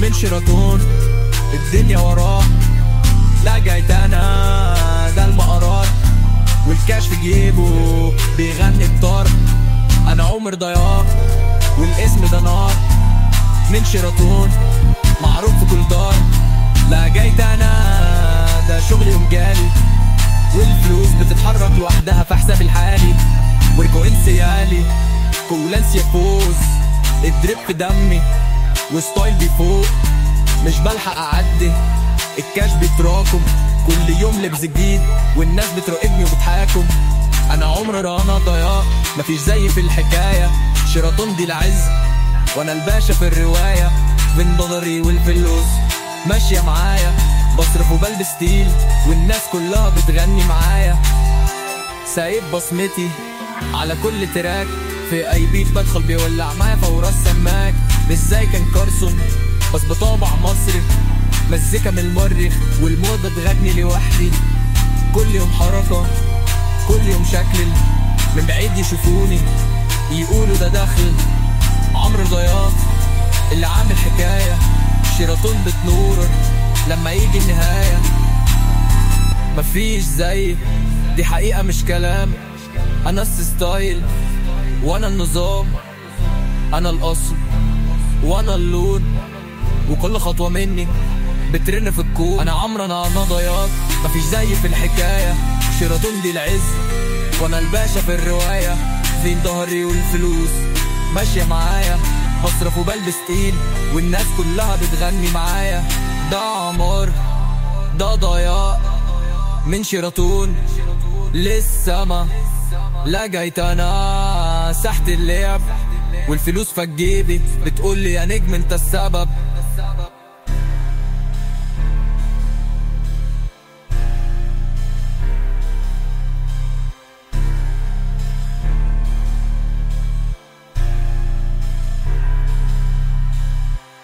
من شيراتون الدنيا وراه لا جيت انا ده المقرار والكاش في جيبه بيغني بطار انا عمر ضياع والاسم ده نار من شيراتون معروف في كل دار لا جيت انا ده شغلي ومجالي والفلوس بتتحرك لوحدها في حسابي الحالي والكوينسيالي كولانس يفوز الدريب في دمي وستايل بيفوق مش بلحق اعدي الكاش بيتراكم كل يوم لبس جديد والناس بتراقبني وبتحاكم انا عمر رانا ضياع مفيش زي في الحكايه شيراتون دي العز وانا الباشا في الروايه بين دولاري والفلوس ماشيه معايا بصرف وبلبس ستيل والناس كلها بتغني معايا سايب بصمتي على كل تراك في اي بيت بدخل بيولع معايا فورا السماك مش زي كان كارسون بس بطابع مصري مزيكا من المرخ والموضة تغني لوحدي كل يوم حركة كل يوم شكل من بعيد يشوفوني يقولوا ده داخل عمرو ضياف اللي عامل حكاية شيراتون بتنور لما يجي النهاية مفيش زي دي حقيقة مش كلام أنا الستايل وأنا النظام أنا الأصل وأنا اللون وكل خطوة مني بترن في الكون أنا عمرو أنا أنا ضياف مفيش زي في الحكاية شيراتون دي العز وأنا الباشا في الرواية فين ظهري والفلوس ماشية معايا بصرف وبلبس تقيل والناس كلها بتغني معايا ده عمار ده ضياء من شيراتون للسما لا جيت انا سحت اللعب والفلوس في جيبي بتقول لي يا نجم انت السبب